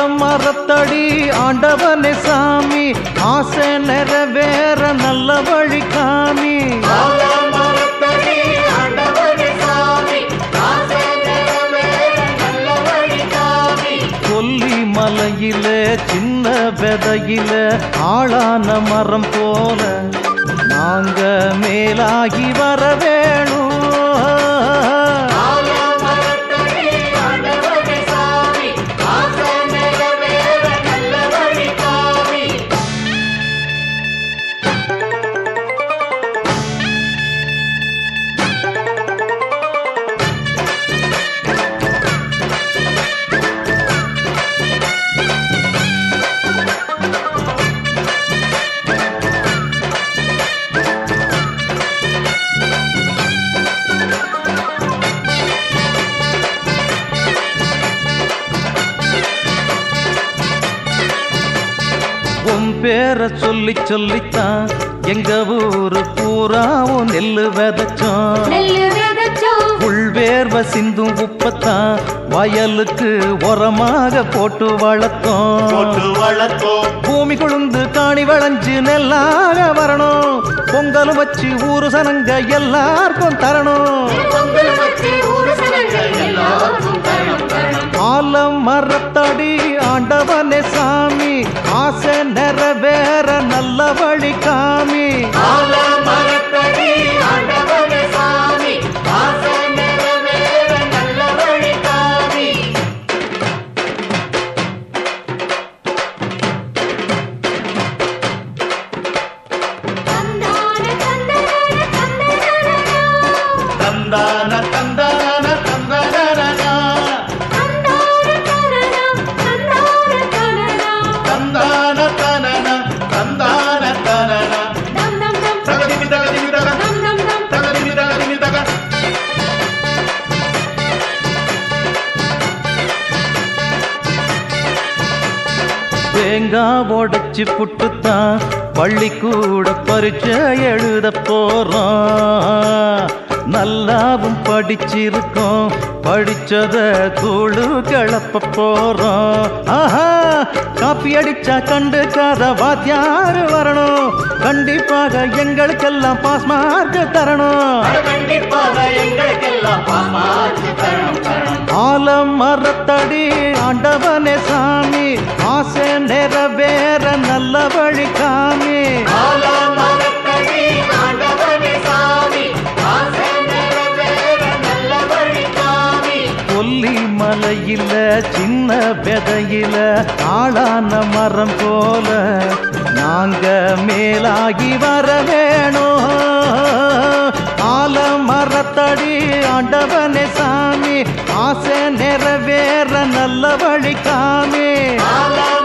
ஆலம் மரத்தடி ஆண்டவனே சாமி ஆசை நிறைவேற நல்ல வழி காமி ஆலமரத்தடி ஆண்டவனே சாமி ஆசை நிறைவேற நல்ல வழி காமி கொல்லி மலையில சின்ன விதையில ஆளான மரம் போல நாங்க மேலாகி வர வேணும் ஆலமரத்தடி ஆண்டவனே சாமி ஆசை நிறைவேற நல்ல வழி காமி உன் பேரை சொல்லி சொல்லித்தான் எங்க ஊரு பூராவும் நெல்லு விதைச்சோம் நெல்லு விதைச்சோம் உள்வேர்வ சிந்தும் உப்பத்தான் வயலுக்கு உரமாக போட்டு வளர்த்தோம் போட்டு வளர்த்தோம் பூமி கொழுந்து காணி வளைஞ்சு நெல்லாக வரணும் பொங்கலும் வச்சு ஊரு சனங்க எல்லாருக்கும் தரணும் பொங்கல் வச்சு ஊரு சனங்கள் எல்லாருக்கும் தரணும் தரணும் ஆலம் மரத்தடி ஆண்டவனே சாமி ஆசை நிறைவேற நல்ல வழி காமி ஆலமரத்தடி ஆண்டவனே சாமி ஆசை நிறைவேற நல்ல வழி காமி தந்தான தந்தான தந்தான தந்தான தந்தான தந்தானா தந்தான தனன தந்தான தனன தகதிமி தகதிமி தக தகதிமி தகதிமி தக தேங்காய் உடைச்சு புட்டுத்தான் பள்ளிக்கூட பரீட்சை எழுத போறோம் நல்லாவும் படிச்சிருக்கோம் படிச்சத கூழு கிளப்ப போறோம் ஆஹா காப்பி அடிச்சா கண்டு காத வாத்தியாரு வரணும் கண்டிப்பாக எங்களுக்கெல்லாம் பாஸ் மார்க் தரணும் கண்டிப்பாக எங்களுக்கெல்லாம் பாமாச்சு தரணும் தரணும் ஆலம் மரத்தடி ஆண்டவனே சாமி ஆசை நிறைவேற நல்ல வழி காமி ஆலமரத்தடி ஆண்டவனே சாமி ஆசை நிறைவேற நல்ல வழி காமி கொல்லி மலையில சின்ன விதையில ஆளான மரம் போல நாங்க மேலாகி வர வேணும் ஆல மரத்தடி ஆண்டவனே சாமி ஆசை நிறைவேற நல்ல வழி காமி ஆலமரத்தடி